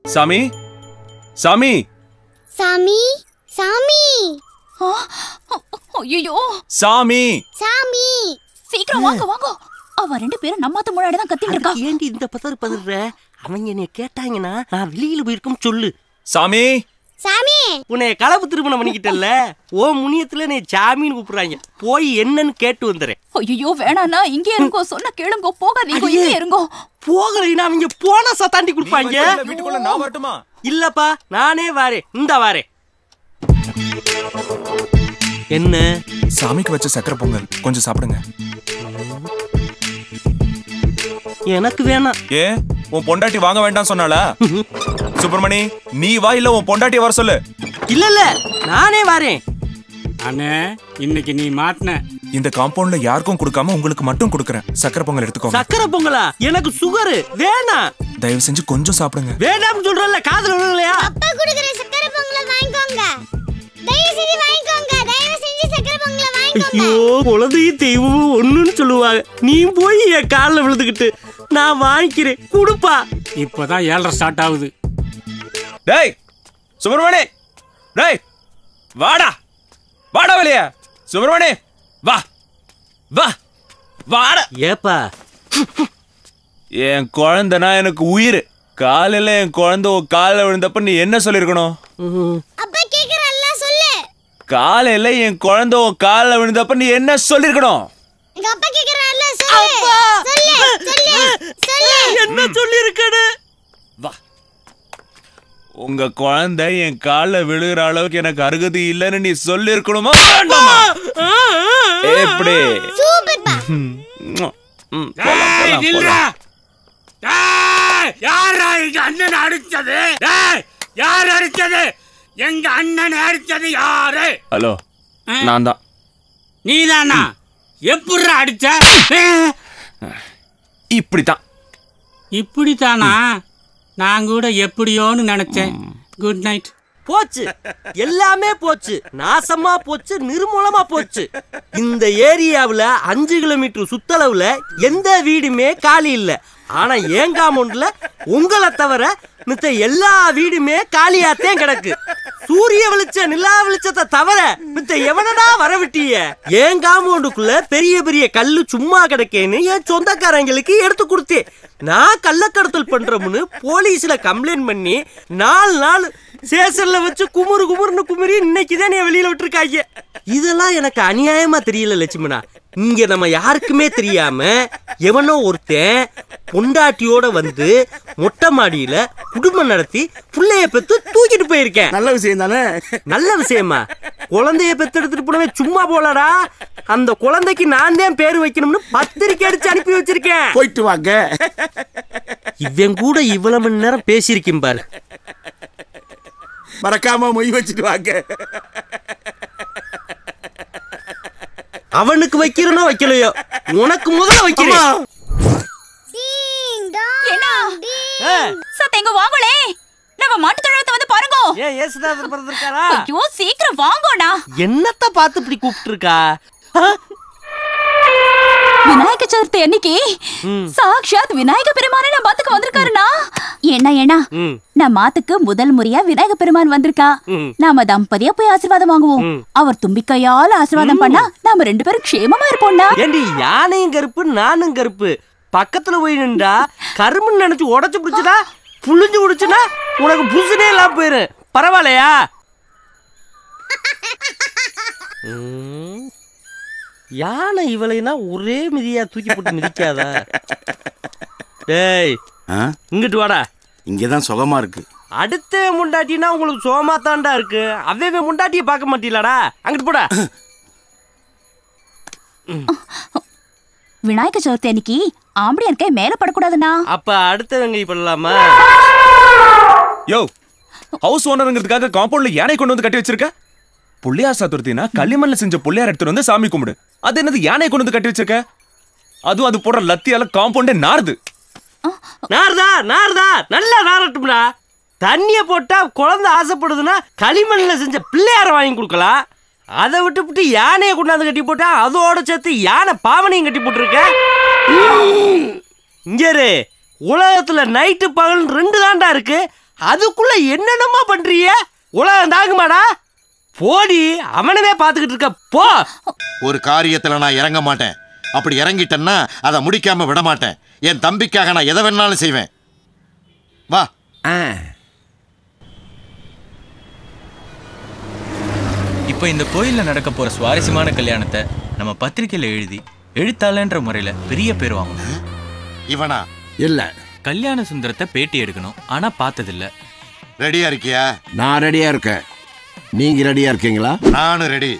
சாமி சாமி சாமி சாமி ஐயோ சாமி சாமி சீக்கிரம் வாங்க வாங்க அவ ரெண்டு பேரும் நம்மாத்த முன்னாடி தான் கத்திட்டு இருக்கா அதுக்கு ஏண்டி இந்த பதறு பதற அவங்க என்னைய கேட்டாங்கன்னா நான் வெளியில போயிருக்கோம் சொல்லு சாமி சாமி உன்னை கலப்பு திருமணம் பண்ணிக்கிட்டல்ல ஓ முனியத்துல நீ சாமின்னு கூப்பிடுறாங்க போய் என்னன்னு கேட்டு வந்துடுறேன் ஐயோ வேணாண்ணா இங்கே இருங்கோ சொன்ன கேளுங்க போகாதீங்க அடியே. இங்கே இருங்கோ போகலைன்னா அவங்க போனா சத்தாண்டி கொடுப்பாங்க வீட்டுக்குள்ள நான் வரட்டுமா இல்லப்பா நானே வாரேன் இந்த வாரேன் என்ன சாமிக்கு வச்ச சக்கரை பொங்கல் கொஞ்சம் சாப்பிடுங்க எனக்கு வேணாம் ஏ உன் பொண்டாட்டி வாங்க வேண்டாம் சொன்னாளா சுப்பிரமணி நீ வா இல்ல உன் பொண்டாட்டி வர சொல்லு இல்ல இல்ல நானே வாரேன் அண்ணே இன்னைக்கு நீ மாட்டின இந்த காம்பவுண்ட்ல யாருக்கும் கொடுக்காம உங்களுக்கு மட்டும் கொடுக்கறேன் சக்கரை பொங்கல் எடுத்துக்கோங்க சக்கரை பொங்கலா எனக்கு சுகரு வேணாம் தயவு செஞ்சு கொஞ்சம் சாப்பிடுங்க வேண்டாம்னு சொல்றல காதுல விழுகலையா அப்பா குடுக்குற சக்கரை பொங்கலை வாங்கிக்கோங்க தயவு செஞ்சு வாங்கிக்கோங்க தயவு செஞ்சு சக்கரை பொங்கலை வாங்கிக்கோங்க ஐயோ குழந்தையும் தெய்வமும் ஒண்ணுன்னு சொல்லுவாங்க நீ போய் என் காலில் விழுந்துக்கிட்டு நான் வாங்கிக்கிறேன் கொடுப்பா இப்பதான் ஏழரை ஸ்டார்ட் ஆகுது டேய் சுப்பிரமணி டேய் வாடா வாடா வெளிய சுப்பிரமணி வா வா வாடா ஏப்பா என் குழந்தைனா எனக்கு உயிர் காலையில என் குழந்தை உன் காலில் விழுந்தப்ப நீ என்ன சொல்லிருக்கணும் அப்பா கேக்குறல்ல சொல்லு காலையில என் குழந்தை உன் காலில் விழுந்தப்ப நீ என்ன சொல்லிருக்கணும் எங்க அப்பா கேக்குறல்ல சொல்லு சொல்லு சொல்லு சொல்லு என்ன சொல்லியிருக்கேன்னு வா உங்க குழந்தை என் காலில் விழுகிற அளவுக்கு எனக்கு அருகதி இல்லைன்னு நீ சொல்லிருக்கணுமா வேண்டாமா? எப்படி சூப்பர்ப்பா ம், ம், போலாம், டேய், போலாம், நில்றா. போலாம். டேய், யாரா எங்க அண்ணன் அடிச்சது டேய், யார் அடிச்சது எங்க அண்ணன் அடிச்சது யாரு ஹலோ ஆ? நான் தான் நீதானா எப்படி அடிச்ச இப்படித்தான் இப்படித்தானா நான் கூட எப்படியோன்னு நினைச்சேன் குட் நைட் போச்சு எல்லாமே போச்சு நாசமா போச்சு நிர்மூலமா போச்சு இந்த ஏரியாவுல அஞ்சு கிலோமீட்டர் சுத்தளவுல எந்த வீடுமே காலி இல்ல ஆனா ஏன் காம்பவுண்ட்ல உங்களை தவிர மித்த எல்லா வீடுமே காலியாத்தான் கிடக்கு சூரிய வெளிச்ச நிலா வெளிச்சத்தை தவிர மித்த எவனடா வரவிட்டிய ஏன் காம்பவுண்டுக்குள்ள பெரிய பெரிய கல்லு சும்மா கிடக்கேன்னு என் சொந்தக்காரங்களுக்கு எடுத்து கொடுத்தேன் நான் கள்ளக்கடத்தல் பண்றோம்னு போலீஸ்ல கம்ப்ளைண்ட் பண்ணி நாலு நாள் சேசல்ல வச்சு குமுறு குமுறுன்னு குமுறி இன்னைக்கு தான் வெளியில விட்டுருக்காங்க இதெல்லாம் எனக்கு அநியாயமா தெரியல லட்சுமணா இங்க நம்ம யாருக்குமே தெரியாம எவனோ ஒருத்தன் பொண்டாட்டியோட வந்து மொட்டை மாடியில குடும்பம் நடத்தி புள்ளைய பெத்து தூக்கிட்டு போயிருக்கேன் நல்ல விஷயம் தானே நல்ல விஷயமா குழந்தைய பெத்து எடுத்துட்டு போனவே சும்மா போலடா அந்த குழந்தைக்கு நான் தான் பேர் வைக்கணும்னு பத்திரிக்கை அடிச்சு அனுப்பி வச்சிருக்கேன் போயிட்டு வாங்க இவன் கூட இவ்வளவு மணி நேரம் பேசியிருக்கேன் பாரு மறக்காம மொய் வச்சுட்டு வாங்க அவனுக்கு வைக்கிறனோ வைக்கலையோ உனக்கு முதல்ல வைக்கிறேன் டீங் டாங் என்ன டீங் ஆ, சத்த எங்க வாங்களே நம்ம மாட்டு தொழுவத்தை வந்து பாருங்க ஏன் ஏசுதாசர் பிறந்திருக்காரா ஐயோ சீக்கிரம் வாங்கோண்ணா என்னத்த பார்த்து இப்படி கூப்பிட்டு இருக்கா விநாயக சதுர்த்தி அன்னைக்கு சாக்ஷாத் விநாயக பெருமானே நம்ம மாத்துக்கு வந்திருக்காருண்ணா என்ன ஏன்னா ம். நம்ம மாத்துக்கு முதல் முறையா விநாயக பெருமான் வந்திருக்கா ம். நாம தம்பதியா போய் ஆசீர்வாதம் வாங்குவோம் அவர் தும்பிக்கையால ஆசீர்வாதம் பண்ணா நாம ரெண்டு பேரும் க்ஷேமமா இருப்போம்னா ஏண்டி யானையும் கருப்பு நானும் கருப்பு பக்கத்துல போய் நின்றா கரும்புன்னு நினைச்சு உடச்சு பிடிச்சடா புளிஞ்சு பிடிச்சுனா உனக்கு புசுனே எல்லாம் போயிரு பரவாயில்லையா ம். யானை இவளைனா ஒரே மிதியா தூக்கி போட்டு மிதிக்காதா டேய் ஆ? இங்கிட்டு வாடா இங்கதான் சுகமா இருக்கு அடுத்த முண்டாட்டினா உங்களுக்கு சோமா தாண்டா இருக்கு அவன் முண்டாட்டியை பார்க்க மாட்டீங்களாடா அங்கிட்டு போடா விநாயக சதுர்த்தி அன்னைக்கு ஆம்படியார் கை மேல படக்கூடாதுண்ணா அப்ப அடுத்தவங்க பண்ணலாமா யோ ஹவுஸ் ஓனருங்கிறதுக்காக காம்பவுண்ட்ல யானை கொண்டு வந்து கட்டி வச்சிருக்க புள்ளியார் சதுர்த்தினா களிமண்ல செஞ்ச புள்ளியார் எடுத்துட்டு வந்து சாமி கும்பிடு அது என்னது யானை கொண்டு வந்து கட்டி வச்சிருக்க அதுவும் அது போடுற லத்தியால காம்பவுண்டே நாறுது நார்தா நார்தா நல்லா நாரட்டும்டா தண்ணிய போட்டா குழந்தை ஆசைப்படுதுன்னா களிமண்ல செஞ்ச பிள்ளையார வாங்கி கொடுக்கலாம் அதை விட்டுவிட்டு யானையை கொண்டாந்து கட்டி போட்டா அதோட சேர்த்து யானை பாவனையும் கட்டி போட்டிருக்க ம். இங்க இரு உலகத்துல நைட்டு பகல் ரெண்டு தாண்டா இருக்கு அதுக்குள்ள என்னென்னமா பண்றிய உலகம் தாங்குமாடா போடி அவனவே பாத்துக்கிட்டு இருக்க போ ஒரு காரியத்துல நான் இறங்க மாட்டேன் அப்படி இறங்கிட்டேன்னா அதை முடிக்காம விட மாட்டேன் என் தம்பிக்காக நான் எதை வேணாலும் செய்வேன் வா இப்போ இந்த கோயில்ல நடக்க போற சுவாரஸ்யமான கல்யாணத்தை நம்ம பத்திரிக்கையில எழுதி எழுத்தாளன்ற முறையில பெரிய பேர் வாங்கணும் இவனா இல்ல கல்யாண சுந்தரத்தை பேட்டி எடுக்கணும் ஆனா பார்த்ததில்ல ரெடியா இருக்கியா நான் ரெடியா இருக்கேன் நீங்க ரெடியா இருக்கீங்களா நானும் ரெடி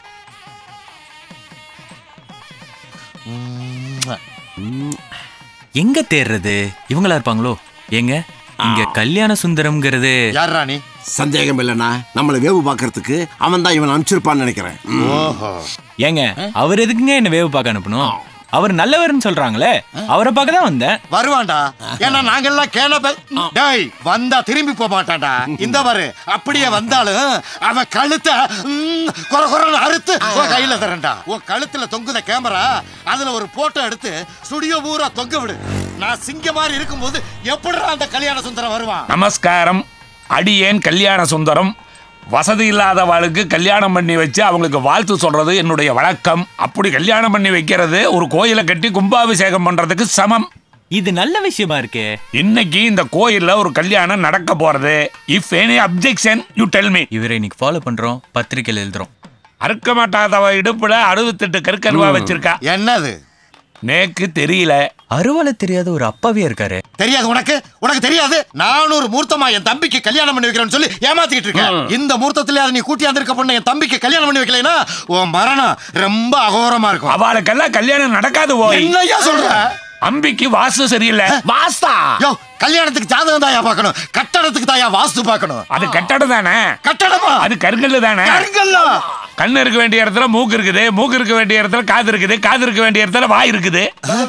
எங்க தேடுறது இவங்களா இருப்பாங்களோ ஏங்க இங்க கல்யாண சுந்தரம்ங்கிறது யார் ராணி சந்தேகம் இல்லைண்ணா நம்மளை வேவு பார்க்கறதுக்கு அவன் தான் இவன் அனுப்பிச்சிருப்பான்னு நினைக்கிறேன் ம். ஓஹோ ஏங்க அவர் எதுக்குங்க என்ன வேவு பார்க்க அனுப்பணும் அவர் நல்லவர்னு சொல்றாங்களே அவரை பார்க்க தான் வந்தேன் வருவான்டா ஏன்னா நாங்கெல்லாம் கேன டேய் வந்தா திரும்பி போக மாட்டான்டா இந்த பாரு அப்படியே வந்தாலும் அவன் கழுத்தை ம், கொர கொரன்னு அறுத்து உன் கையில தரேன்டா உன் கழுத்துல தொங்குத கேமரா அதுல ஒரு போட்டோ எடுத்து ஸ்டுடியோ பூரா தொங்க விடு நான் சிங்க மாதிரி இருக்கும்போது எப்படிடா அந்த கல்யாண சுந்தரம் வருவான் நமஸ்காரம் அடியேன் கல்யாண சுந்தரம் வசதி இல்லாதவாளுக்கு கல்யாணம் பண்ணி வச்சு அவங்களுக்கு வாழ்த்து சொல்றது என்னுடைய வழக்கம் அப்படி கல்யாணம் பண்ணி வைக்கிறது ஒரு கோயிலை கட்டி கும்பாபிஷேகம் பண்றதுக்கு சமம் இது நல்ல விஷயமா இருக்கே இன்னைக்கு இந்த கோயில்ல ஒரு கல்யாணம் நடக்க போறது if any objection you tell me இவரை இன்னைக்கு ஃபாலோ பண்றோம் பத்திரிக்கையில எழுதுறோம் அறுக்க மாட்டாதவ இடுப்புல அறுபத்தெட்டு கற்கருவா வச்சிருக்கா என்னது நேக்கு தெரியல அருவால தெரியாத ஒரு அப்பாவே இருக்காரு தெரியாது உனக்கு உனக்கு தெரியாது நானூறு மூர்த்தமா என் தம்பிக்கு கல்யாணம் பண்ணி வைக்கிறேன்னு சொல்லி ஏமாத்திக்கிட்டு இருக்கேன் இந்த மூர்த்தத்திலே அதை நீ கூட்டி வந்திருக்க பொண்ணு என் தம்பிக்கு கல்யாணம் பண்ணி வைக்கலைன்னா உன் மரணம் ரொம்ப அகோரமா இருக்கும் அவளுக்கெல்லாம் கல்யாணம் நடக்காது போய் என்னய்யா சொல்ற அம்பிக்கு வாஸ்து சரியில்லை வாஸ்தா யோ கல்யாணத்துக்கு ஜாதகம் தாயா பார்க்கணும் கட்டடத்துக்கு தாயா வாஸ்து பார்க்கணும் அது கட்டடம் தானே கட்டடமா அது கருங்கல்லு தானே கருங்கல்லா கண்ணு இருக்க வேண்டிய இடத்துல மூக்கு இருக்குது மூக்கு இருக்க வேண்டிய இடத்துல காது இருக்குது காது இருக்க வேண்டிய இடத்துல வாய் இருக்குது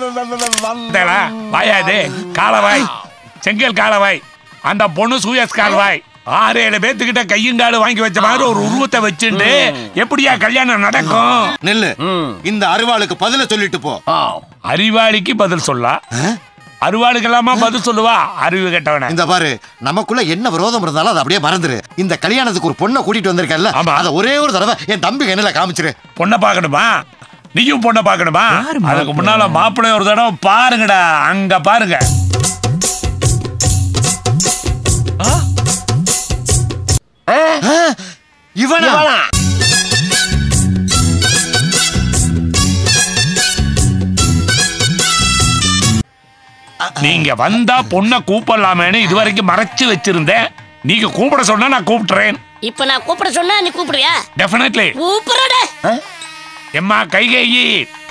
இந்தாடா, வாயா இது காலவாய் செங்கல் காலவாய் அந்த பொண்ணு சூயஸ் கால்வாய் ஆறு ஏழு பேத்துக்கிட்ட கையும் காலு வாங்கி வச்ச மாதிரி ஒரு உருவத்தை வச்சுட்டு எப்படியா கல்யாணம் நடக்கும் நெல்லு இந்த அருவாளுக்கு பதில சொல்லிட்டு போ அறிவாளிக்கு பதில் சொல்லா அருவாளுக்கெல்லாமா பதில் சொல்லுவா அறிவு கெட்டவன இந்த பாரு நமக்குள்ள என்ன விரோதம் இருந்தாலும் அதை அப்படியே மறந்துரு இந்த கல்யாணத்துக்கு ஒரு பொண்ணை கூட்டிட்டு வந்திருக்கல ஆமா. அதை ஒரே ஒரு தடவை என் தம்பி கண்ணில காமிச்சிரு பொண்ணை பார்க்கணுமா நீயும் பொண்ணை பார்க்கணுமா அதுக்கு முன்னால மாப்பிள்ளை ஒரு தடவை பாருங்கடா அங்க பாருங்க இவனா நீங்க வந்தா பொண்ணை கூப்பிடலாமேன்னு இதுவரைக்கும் மறைச்சு வச்சிருந்தேன் நீங்க கூப்பிட சொன்னா நான் கூப்பிட்டுறேன் இப்ப நான் கூப்பிட சொன்னா நீ கூப்பிடுறியா டெஃபினெட்லி கூப்பிடுறடே எம்மா கைகேயி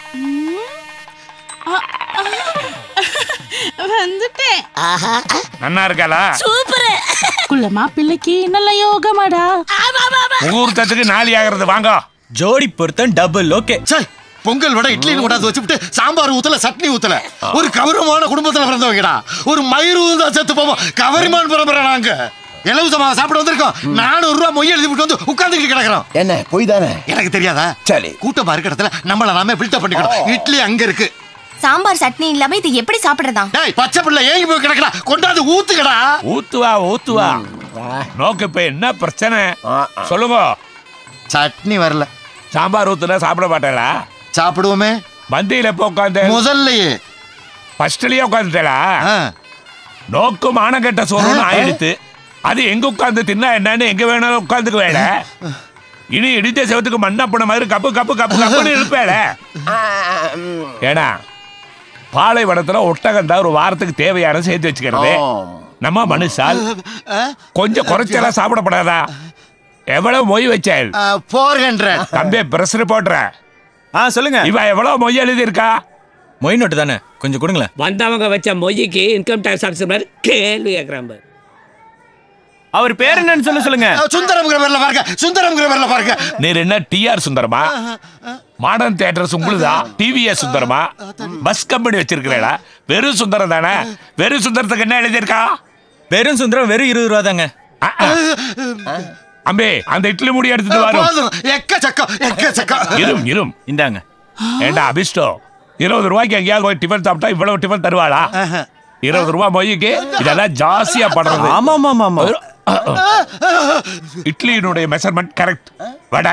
வந்துட்டேன் ஆஹா நன்னா இருக்காளா சூப்பர் குள்ள மாப்பிள்ளைக்கு நல்ல யோகமாடா முகூர்த்தத்துக்கு நாளி ஆகிறது வாங்க ஜோடி பொருத்தம் டபுள் ஓகே சே பொங்கல் வடை இட்லின்னு கொண்டாந்து வச்சுட்டு சாம்பார் ஊத்தல சட்னி ஊத்தல ஒரு கௌரவமான குடும்பத்துல பிறந்தவங்கடா ஒரு மயிர் ஊந்தா செத்து போவோம் கவரிமான் பரம்பரை நாங்க இலவசமா சாப்பிட வந்திருக்கோம் நானூறு ரூபாய் மொய் எழுதி விட்டு வந்து உட்கார்ந்துட்டு கிடக்குறோம் என்ன பொய் தானே எனக்கு தெரியாதா சரி. கூட்டமா இருக்க இடத்துல நம்மள நாமே பில்டப் பண்ணிக்கணும் இட்லி அங்க இருக்கு சாம்பார் சட்னி இல்லாம இது எப்படி சாப்பிடுறதா டேய் பச்சை பிள்ளை ஏங்கி போய் கிடக்குடா கொண்டாந்து ஊத்துக்கடா ஊத்துவா ஊத்துவா நோக்கு இப்ப என்ன பிரச்சனை சொல்லுங்க சட்னி வரல சாம்பார் ஊத்துனா சாப்பிட மாட்டேளா சாப்பிடுவோமே மந்தியில எப்போ உட்காந்து முதல்லயே ஃபர்ஸ்ட்லயே உட்காந்துட்டேளா ஆ. நோக்கு மானங்கெட்ட சோறுன்னு ஆயிடுத்து அது எங்க உட்கார்ந்து தின்னா என்னன்னு எங்க வேணாலும் உட்கார்ந்துக்க வேட இனி இடித்த செவத்துக்கு மண்ணப்பன மாதிரி கப்பு கப்பு கப்பு கப்புன்னு இருப்பேல ஏன்னா பாலைவனத்துல ஒட்டகம் தான் ஒரு வாரத்துக்கு தேவையான சேர்த்து வச்சுக்கிறது நம்ம மனுஷால் கொஞ்சம் குறைச்சலா சாப்பிடப்படாதா எவ்வளவு மொய் வச்சாள் ஃபோர் ஹண்ட்ரட் தம்பி பிரஸ் போடுற ஆ சொல்லுங்க இவ எவ்வளவு மொய் எழுதி இருக்கா மொய் நோட்டு தானே கொஞ்சம் கொடுங்களேன் வந்தவங்க வச்ச மொய்க்கு இன்கம் டேக்ஸ் ஆஃபீஸர் மாதிரி கேள்வி கேட்கறான் பாரு அவர் பேர் என்னன்னு சொல்ல சொல்லுங்க சுந்தரம்ங்கிற பேர்ல பாருங்க சுந்தரம்ங்கிற பேர்ல பாருங்க நீர் என்ன டிஆர் சுந்தரமா மாடர்ன் தியேட்டர்ஸ் உங்களுதா டிவிஎஸ் சுந்தரமா பஸ் கம்பெனி வச்சிருக்கிறேடா வெறும் சுந்தரம் தானே வெறும் சுந்தரத்துக்கு என்ன எழுதியிருக்கா வெறும் சுந்தரம் வெறும் இருபது ரூபா தாங்க அஹ், அஹ். அம்பே அந்த இட்லி முடி எடுத்துட்டு வரும் போதும் எக்கச்சக்கம் எக்கச்சக்கம் இரும் இரும் இந்தாங்க ஏண்டா அபிஷ்டோ இருபது ரூபாய்க்கு எங்கேயாவது போய் டிஃபன் சாப்பிட்டா இவ்வளவு டிஃபன் தருவாளா இருபது ரூபாய் மொய்க்கு இதெல்லாம் ஜாஸ்தியா படுறது ஆமா ஆமா ஆமா இட்லியினுடைய மெஷர்மெண்ட் கரெக்ட் வடை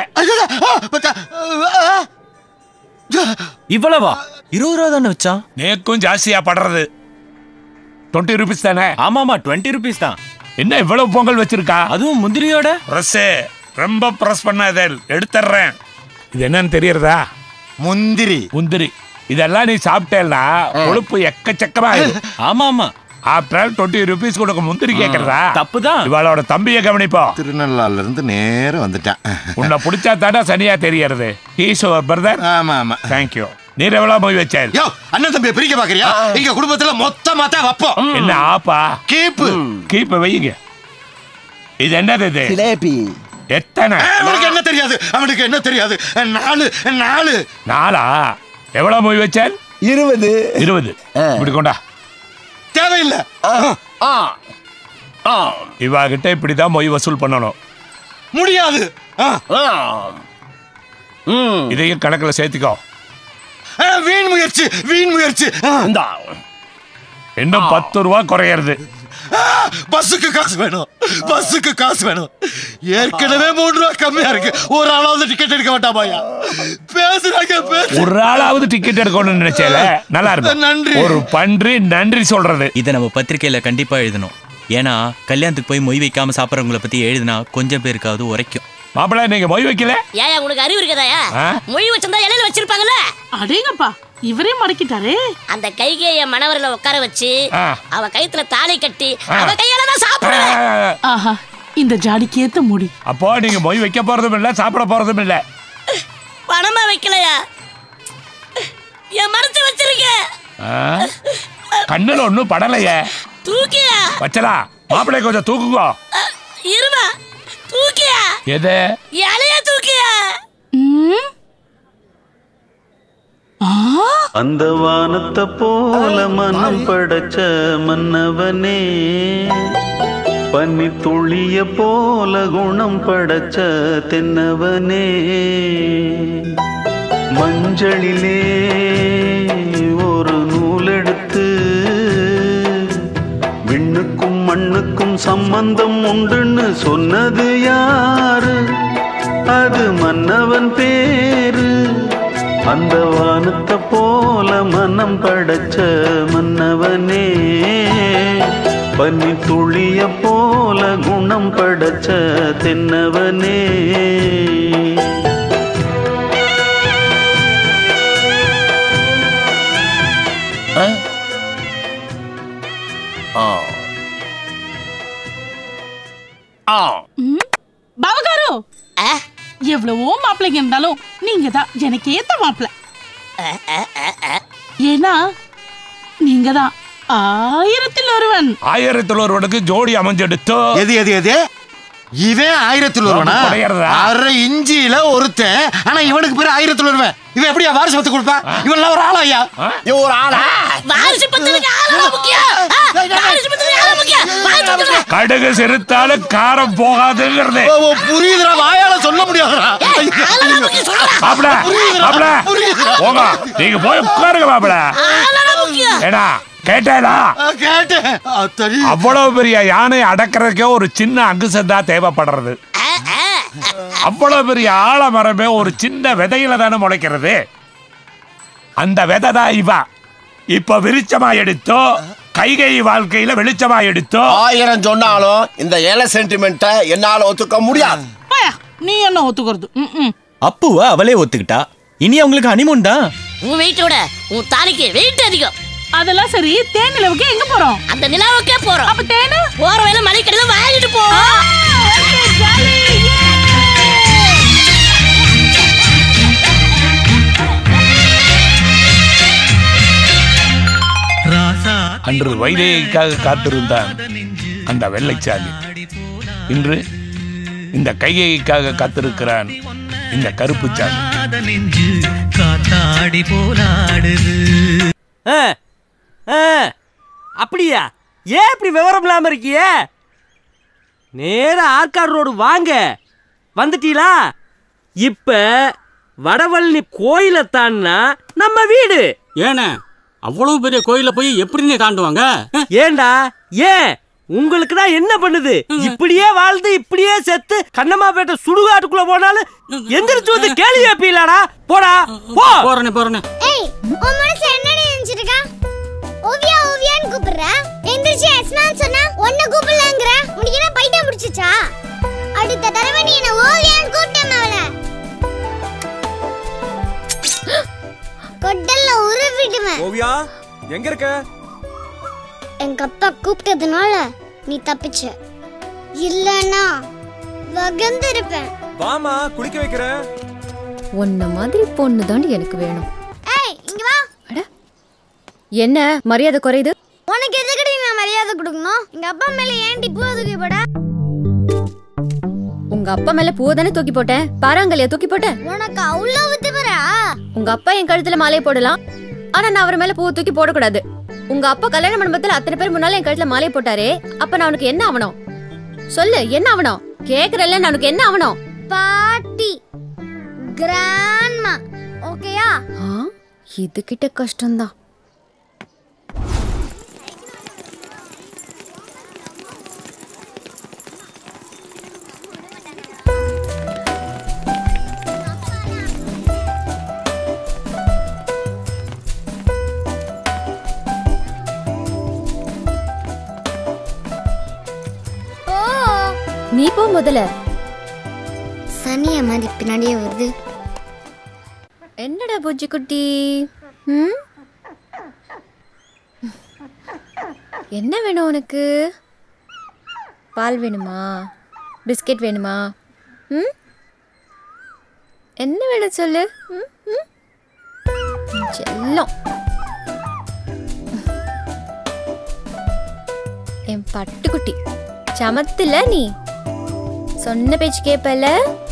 இவ்வளவா இருபது ரூபா தானே வச்சான் நேக்கும் ஜாஸ்தியா படுறது டுவெண்ட்டி ருபீஸ் தானே ஆமாமா டுவெண்ட்டி ருபீஸ் தான் என்ன இவ்வளவு பொங்கல் வச்சிருக்கா அதுவும் முந்திரியோட ப்ரெஸ் ரொம்ப ப்ரெஸ் பண்ணாத எடுத்துறேன் இது என்னன்னு தெரியறதா முந்திரி முந்திரி இதெல்லாம் நீ சாப்பிட்டேன்னா கொழுப்பு எக்கச்சக்கமா ஆமா ஆமா ஆஃப்டர் ஆல் டுவெண்ட்டி ருபீஸ் கொடுக்க முந்திரி கேட்கறதா தப்புதான் இவளோட தம்பியை கவனிப்போம் திருநள்ளாறுல இருந்து நேரம் வந்துட்டேன் உன்னை பிடிச்சா தானே சனியா தெரியறது ஈசோ பிரதர் ஆமா ஆமா தேங்க்யூ நீர் எவ்வளவு மொய் வச்சாரு யோ அண்ணன் தம்பியை பிரிக்க பாக்குறியா எங்க குடும்பத்துல மொத்தமா தான் வைப்போம் என்ன ஆப்பா கீப்பு கீப்ப வையுங்க இது என்னது இது ஜிலேபி எத்தனை அவனுக்கு என்ன தெரியாது அவனுக்கு என்ன தெரியாது நாலு நாலு நாளா எவ்வளவு மொய் வச்சார் இருபது இருபது இப்படி கொண்டா தேவையில்லை இவா கிட்ட இப்படிதான் மொய் வசூல் பண்ணணும் முடியாது ஆ. இதையும் கணக்குல சேர்த்துக்கோ ஆ, வீண் முயற்சி வீண் முயற்சி ஆ. இன்னும் பத்து ரூபா குறையறது ஆ, பஸ்ஸுக்கு காசு வேணும் பஸ்ஸுக்கு காசு வேணும் ஏற்கனவே மூணு ரூபா கம்மியா இருக்கு ஒரு ஆளாவது டிக்கெட் எடுக்க மாட்டாமாயா பேசுறாங்க பேசு ஒரு ஆளாவது டிக்கெட் எடுக்கணும்னு நினைச்சேல நல்லா நன்றி. இருக்கும் ஒரு பன்றி நன்றி சொல்றது இதை நம்ம பத்திரிக்கையில கண்டிப்பா எழுதணும் ஏன்னா கல்யாணத்துக்கு போய் மொய் வைக்காம சாப்பிட்றவங்கள பத்தி எழுதினா கொஞ்சம் பேருக்காவது உரைக்கும் மாப்பிள்ள நீங்க மொய் வைக்கல ஏயா உனக்கு அறிவு இருக்குதாயா ஆ? மொழி வச்சிருந்தா இலையில வச்சிருப்பாங்கல்ல அடேங்கப்பா இவரே மடக்கிட்டாரே அந்த கைகைய மணவரில் உட்கார வச்சு ஆ. அவ கயித்துல தாலி கட்டி ஆ. அவ கையால தான் சாப்பிடுவேன் ஆஹா இந்த ஜாடிக்கு ஏத்த முடி அப்போ நீங்க மொய் வைக்க போறதும் இல்ல சாப்பிட போறதும் இல்ல பணமா வைக்கலையா என் மறைச்சு வச்சிருக்க ஆ? கண்ணுல ஒண்ணும் படலையே தூக்கியா வச்சலா மாப்பிள்ளை கொஞ்சம் தூக்குங்கோ அ, இருமா தூக்கியா எது இலைய தூக்கியா அந்த வானத்தை போல மனம் படைச்ச மன்னவனே பன்னி துளிய போல குணம் படைச்ச தென்னவனே மஞ்சளிலே ஒரு நூலெடுத்து விண்ணுக்கும் மண்ணுக்கும் சம்பந்தம் உண்டுன்னு சொன்னது யாரு அது மன்னவன் பேரு அந்த வானத்தை போல மனம் படைச்ச மன்னவனே பனி துளிய போல குணம் படைச்ச தென்னவனே பாவகாரு எவ்வளவோ மாப்பிள்ளைங்க இருந்தாலும் நீங்க தான் எனக்கு ஏத்த மாப்பிள்ளை ஏன்னா நீங்க தான் ஆயிரத்தில் ஒருவன் ஆயிரத்தில் ஒருவனுக்கு ஜோடி அமைஞ்செடுத்தோ எது எது எது இவன் ஆயிரத்தில் ஒருவனா ரொம்ப குறையறதா? அரை இஞ்சியில ஒருத்தன் ஆனா இவனுக்கு பேரு ஆயிரத்தில் ஒருவன் இவன் எப்படியா வாரிசு பத்து கொடுப்பான் இவன் ஒரு ஆளா ஐயா இவன் ஒரு ஆளா வாரிசு பத்திரிக்கை ஆளா முக்கியம் ஆ, வாரிசு பத்திரிக்கை ஆளா முக்கியம் வாரிசு பத்திரிக்கை. கடுகு சிறுத்தாலும் காரம் போகாதுங்கிறது ஓ, ஓ, புரியுதுடா வாயால சொல்ல முடியாதுடா ஆளா முக்கியம் சொல்றா மாப்பிள மாப்பிள போங்க நீங்க போய் உட்காருங்க மாப்பிள ஆளா முக்கியம் ஏடா கேட்டேடா ஆ, கேட்டேன் அத்தடி. அவ்வளவு பெரிய யானை அடக்கிறதுக்கே ஒரு சின்ன அங்குசம் தான் தேவைப்படுறது அவ்வளவு பெரிய ஆலமரமே ஒரு சின்ன விதையில தானே முளைக்கிறது அந்த விதை தான் இவா இப்ப விருச்சமா எடுத்தோ கைகை வாழ்க்கையில வெளிச்சமா எடுத்தோ ஆயிரம் சொன்னாலும் இந்த ஏழை சென்டிமெண்ட்டை என்னால ஒத்துக்க முடியாது போயா, நீ என்ன ஒத்துக்கிறது ம், ம். அப்புவ அவளே ஒத்துக்கிட்டா இனி அவங்களுக்கு ஹனிமூன் தான் உன் வெயிட்டோட உன் தாலிக்கு வெயிட் அதிகம் அதெல்லாம் சரி தேன் நிலவுக்கு எங்க போறோம் அந்த நிலாவுக்கே போறோம் அப்ப தேனு போற வேலை மலைக்கடையில வாங்கிட்டு போ அன்று வைதேகிக்காக காத்திருந்தான் அந்த வெள்ளைச்சாமி இன்று இந்த கையைக்காக காத்திருக்கிறான் இந்த கருப்பு சாமி காத்தாடி போலாடுது ஆ, ஆ, அப்படியா ஏன் இப்படி விவரம் இல்லாம இருக்கிய நேரா ஆற்காடு ரோடு வாங்க வந்துட்டீங்களா இப்ப வடவள்ளி கோயிலை தான்னா நம்ம வீடு ஏண்ணே அவ்வளவு பெரிய கோயில போய் எப்படின்னு தாண்டுவாங்க ஏண்டா ஏன் உங்களுக்கு தான் என்ன பண்ணுது இப்படியே வாழ்ந்து இப்படியே செத்து கண்ணம்மாப்பேட்டை சுடுகாட்டுக்குள்ள போனாலும் எந்திரிச்சு வந்து கேள்வி வைப்பீங்களாடா போடா போ போறேனே போறேனே ஏய் உன் மனசுல என்னடி நினைச்சிருக்கா ஓவியா ஓவியான்னு கூப்பிடுற எந்திரிச்சு எஸ்னான்னு சொன்னா உன்னை கூப்பிடலங்கிற உனக்கு என்ன பைத்தியம் பிடிச்சிச்சா அடுத்த தடவை நீ என்ன ஓவியான்னு கூப்பிட்டேன் அவளை கொட்டல்ல உருவிடுவேன் ஓவியா எங்க இருக்க எங்க அப்பா கூப்பிட்டதுனால நீ தப்பிச்ச இல்லனா வகந்திருப்பேன் வாமா குளிக்க வைக்கிறேன் உன்ன மாதிரி பொண்ணு தாண்டி எனக்கு வேணும் ஏய் இங்க வா என்ன மரியாதை குறையுது உனக்கு எதுக்கடி நான் மரியாதை கொடுக்கணும் எங்க அப்பா மேல ஏன்டி பூ தூக்கி போட உங்க அப்பா மேல பூ தானே தூக்கி போட்டேன் பாறாங்கல்லையா தூக்கி போட்டேன் உனக்கு அவ்வளவு வித்துபரா உங்க அப்பா என் கழுத்துல மாலையை போடலாம் ஆனா நான் அவர் மேல பூ தூக்கி போடக்கூடாது உங்க அப்பா கல்யாண மண்டபத்துல அத்தனை பேர் முன்னால என் கழுத்துல மாலையை போட்டாரே அப்ப நான் உனக்கு என்ன ஆவணும் சொல்லு என்ன ஆவணும் கேக்குறல்ல நான் உனக்கு என்ன ஆவணும் பாட்டி கிராண்ட்மா ஓகேயா இது கிட்ட கஷ்டம்தான் ஓ நீ போ முதல்ல சனிய மாதிரி பின்னாடியே வருது என்னடா பூஜி குட்டி ம்? என்ன வேணும் உனக்கு பால் வேணுமா பிஸ்கெட் வேணுமா ம் என்ன வேணும் சொல்லு ம், ம்? செல்லம் என் பட்டுக்குட்டி சமத்துல நீ சொன்ன பேச்சு கேப்பல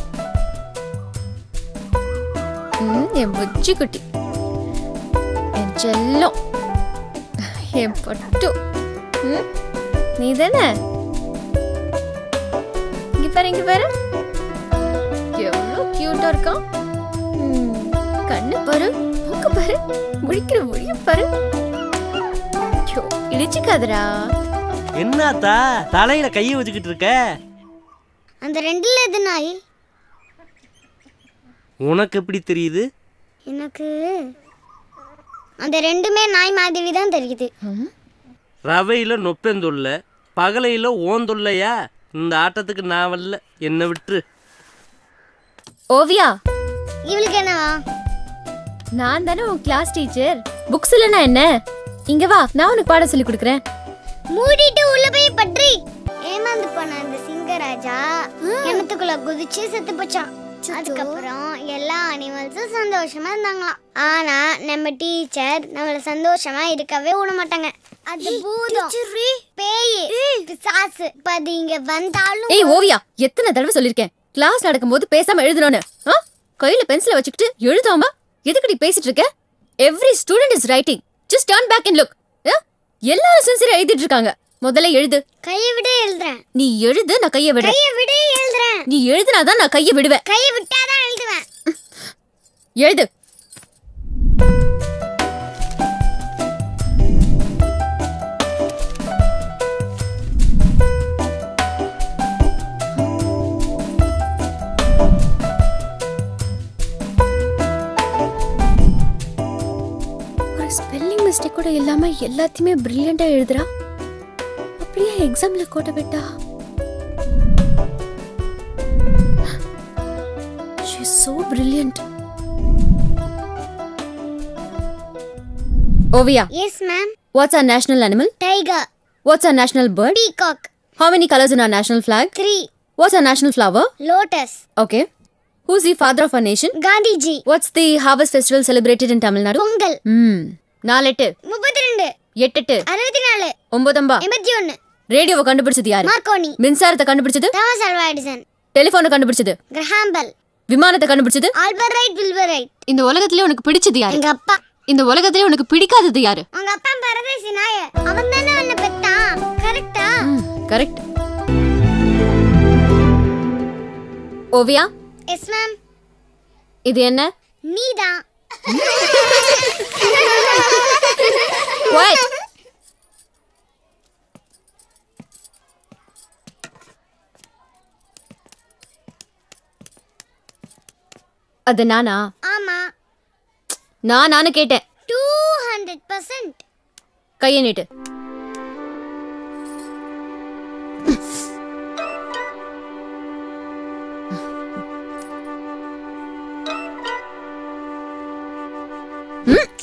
ம், என் புச்சி குட்டி என் செல்லம் என் பட்டு ம், நீ தானே இங்க பாரு இங்க பாரு எவ்வளோ கியூட்டா இருக்கான் ம், கண்ணு பாரு மூக்கு பாரு முழிக்கிற மொழிய பாரு ஐயோ, இடிச்சுக்காதடா என்னத்தா தலையில கைய வச்சுக்கிட்டு இருக்க அந்த ரெண்டுல எது நாய் உனக்கு எப்படி தெரியுது எனக்கு அந்த ரெண்டுமே நாய் மாதிரி தான் தெரியுது ரவையில நொப்பெந்தொல்ல பகலையில ஓந்தொல்லையா இந்த ஆட்டத்துக்கு நான் வரல என்ன விட்டுரு ஓவியா இவளுக்கு என்னவா நான் தானே உன் கிளாஸ் டீச்சர் புக்ஸ் இல்லைன்னா என்ன இங்க வா நான் உனக்கு பாடம் சொல்லி கொடுக்குறேன் மூடிட்டு உள்ள போய் பற்றி ஏமாந்து போன அந்த சிங்கராஜா கிணத்துக்குள்ள குதிச்சு செத்து போச்சான் அதுக்கப்புறம் எல்லா அனிமல்ஸும் சந்தோஷமா இருந்தாங்களாம் ஆனா நம்ம டீச்சர் நம்மள சந்தோஷமா இருக்கவே விட மாட்டாங்க அது பூதம் பேய் பிசாசு இப்ப அது இங்க வந்தாலும் ஏய் ஓவியா எத்தனை தடவை சொல்லிருக்கேன் கிளாஸ் நடக்கும்போது பேசாம எழுதணும்னு ஆ? கையில பென்சிலை வச்சுக்கிட்டு எழுதாம எதுக்கடி பேசிட்டு இருக்க every student is writing just turn back and look எல்லாரும் சின்சியரா எழுதிட்டு இருக்காங்க முதல்ல எழுது கையை விட எழுதுறேன் நீ எழுது நான் கைய விடுறேன் கையை விட எழுதுறேன் நீ எழுதுனாதான் நான் கைய விடுவேன் கையை விட்டாதான் எழுதுவேன் எழுது ஒரு ஸ்பெல்லிங் மிஸ்டேக் கூட இல்லாம எல்லாத்தையுமே பிரில்லியண்டா எழுதுறா அப்படியே எக்ஸாம்ல கோட்ட விட்டா She is so brilliant. Ovia, Yes, ma'am. what's our national animal? Tiger. What's our national bird? Peacock. How many colors in our national flag? Three. What's our national flower? Lotus. Okay. Who's the father of our nation? Gandhiji. What's the harvest festival celebrated in Tamil Nadu? Pongal ம் நாலெட்டு முப்பத்தி ரெண்டு எட்டெட்டு அறுபத்தி நாலு ஒன்பதம்பா எண்பத்தி ஒன்னு ரேடியோவை கண்டுபிடிச்சது யாரு மார்க்கோனி மின்சாரத்தை கண்டுபிடிச்சது தாமஸ் அல்வா எடிசன் டெலிபோனை கண்டுபிடிச்சது கிரஹாம்பல் விமானத்தை கண்டுபிடிச்சது ஆல்பர் ரைட் வில்பர் ரைட் இந்த உலகத்திலே உனக்கு பிடிச்சது யாரு எங்க அப்பா இந்த உலகத்திலே உனக்கு பிடிக்காதது யாரு உங்க அப்பா பரதேசி நாய அவன் தானே உன்னை பெத்தான் கரெக்டா கரெக்ட் ஓவியா எஸ் மேம் இது என்ன நீதான் Quiet. அது நானா ஆமா நான் நானு கேட்டேன் டூ ஹண்ட்ரட் பர்சன்ட் கையை நீட்டு ம்